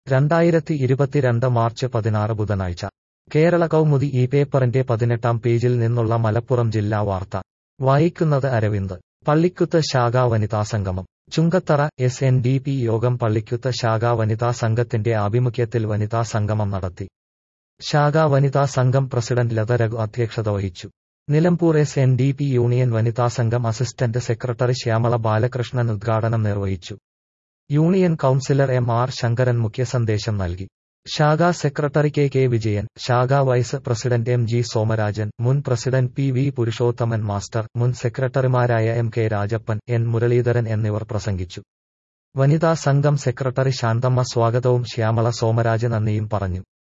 രണ്ടായിരത്തി ഇരുപത്തിരണ്ട് മാർച്ച് പതിനാറ് ബുധനാഴ്ച കേരള കൗമുദി ഈ പേപ്പറിന്റെ പതിനെട്ടാം പേജിൽ നിന്നുള്ള മലപ്പുറം ജില്ലാ വാർത്ത വായിക്കുന്നത് അരവിന്ദ് പള്ളിക്കുത്ത് ശാഖാ വനിതാ സംഗമം Chungathara S N D P യോഗം പള്ളിക്കുത്ത് ശാഖാ വനിതാ സംഘത്തിന്റെ ആഭിമുഖ്യത്തിൽ വനിതാ സംഗമം നടത്തി ശാഖാ വനിതാ സംഘം പ്രസിഡന്റ് ലത രഘു അധ്യക്ഷത വഹിച്ചു Nilambur S N D P union വനിതാ സംഘം അസിസ്റ്റന്റ് സെക്രട്ടറി ശ്യാമള ബാലകൃഷ്ണൻ ഉദ്ഘാടനം നിർവഹിച്ചു union councillor M R Shankaran മുഖ്യസന്ദേശം നൽകി ശാഖാ സെക്രട്ടറി കെ കെ വിജയൻ ശാഖാ vice president M G Somarajan മുൻ president P V Purushothaman master മുൻ സെക്രട്ടറിമാരായ M K Rajappan N Muraleedharan എന്നിവർ പ്രസംഗിച്ചു വനിതാ സംഘം സെക്രട്ടറി ശാന്തമ്മ സ്വാഗതവും ശ്യാമള സോമരാജ് നന്ദിയും പറഞ്ഞു